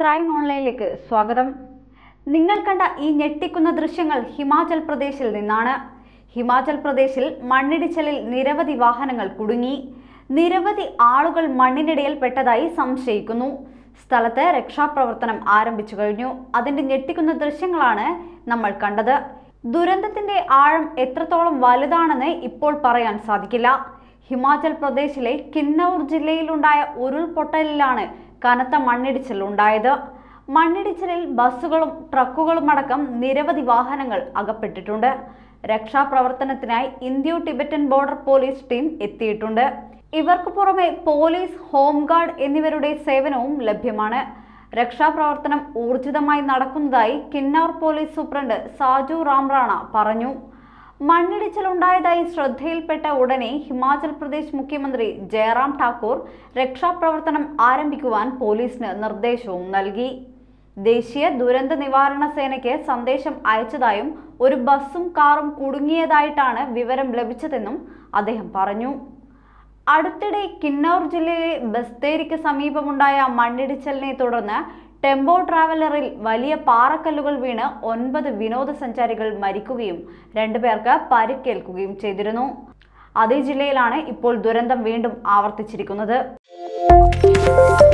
crime ഓൺലൈനിലേക്ക് സ്വാഗതം നിങ്ങൾ കണ്ട ഈ ഞെട്ടിക്കുന്ന ദൃശ്യങ്ങൾ ഹിമാചൽ പ്രദേശിൽ നിന്നാണ് ഹിമാചൽ പ്രദേശിൽ മണ്ണിടിച്ചിലിൽ നിരവധി വാഹനങ്ങൾ കുടുങ്ങി നിരവധി ആളുകൾ മണ്ണിനിടയിൽ പെട്ടതായി സംശയിക്കുന്നു സ്ഥലത്ത് രക്ഷാപ്രവർത്തനം ആരംഭിച്ചു കഴിഞ്ഞു അതിന്റെ ഞെട്ടിക്കുന്ന ദൃശ്യങ്ങളാണ് നമ്മൾ കണ്ടത് ദുരന്തത്തിന്റെ ആഴം എത്രത്തോളം വലുതാണെന്ന് ഇപ്പോൾ പറയാൻ സാധിക്കില്ല ഹിമാചൽ പ്രദേശിലെ കിന്നൌർ ജില്ലയിലുണ്ടായ ഉരുൾപൊട്ടലിലാണ് കനത്ത മണ്ണിടിച്ചിൽ ഉണ്ടായത് മണ്ണിടിച്ചിലിൽ ബസ്സുകളും ട്രക്കുകളും അടക്കം നിരവധി വാഹനങ്ങൾ അകപ്പെട്ടിട്ടുണ്ട് രക്ഷാപ്രവർത്തനത്തിനായി India Tibetan border police team എത്തിയിട്ടുണ്ട് ഇവർക്ക് പുറമെ പോലീസ് ഹോംഗാർഡ് എന്നിവരുടെ സേവനവും ലഭ്യമാണ് രക്ഷാപ്രവർത്തനം ഊർജിതമായി നടക്കുന്നതായി കിന്നൌർ പോലീസ് സൂപ്രണ്ട് സാജു റാംറാണ പറഞ്ഞു മണ്ണിടിച്ചിലുണ്ടായതായി ശ്രദ്ധയിൽപ്പെട്ട ഉടനെ ഹിമാചൽ പ്രദേശ് മുഖ്യമന്ത്രി ജയറാം ഠാക്കൂർ രക്ഷാപ്രവർത്തനം ആരംഭിക്കുവാൻ പോലീസിന് നിർദ്ദേശവും നൽകി ദേശീയ ദുരന്ത നിവാരണ സേനയ്ക്ക് സന്ദേശം അയച്ചതായും ഒരു ബസ്സും കാറും കുടുങ്ങിയതായിട്ടാണ് വിവരം ലഭിച്ചതെന്നും അദ്ദേഹം പറഞ്ഞു അടുത്തിടെ കിന്നൌർ ജില്ലയിലെ ബസ്തേരിക്ക് സമീപമുണ്ടായ മണ്ണിടിച്ചിലിനെ തുടർന്ന് ടെമ്പോ ട്രാവലറിൽ വലിയ പാറക്കല്ലുകൾ വീണ് ഒൻപത് വിനോദസഞ്ചാരികൾ മരിക്കുകയും രണ്ടുപേർക്ക് പരിക്കേൽക്കുകയും ചെയ്തിരുന്നു അതേ ജില്ലയിലാണ് ഇപ്പോൾ ദുരന്തം വീണ്ടും ആവർത്തിച്ചിരിക്കുന്നത്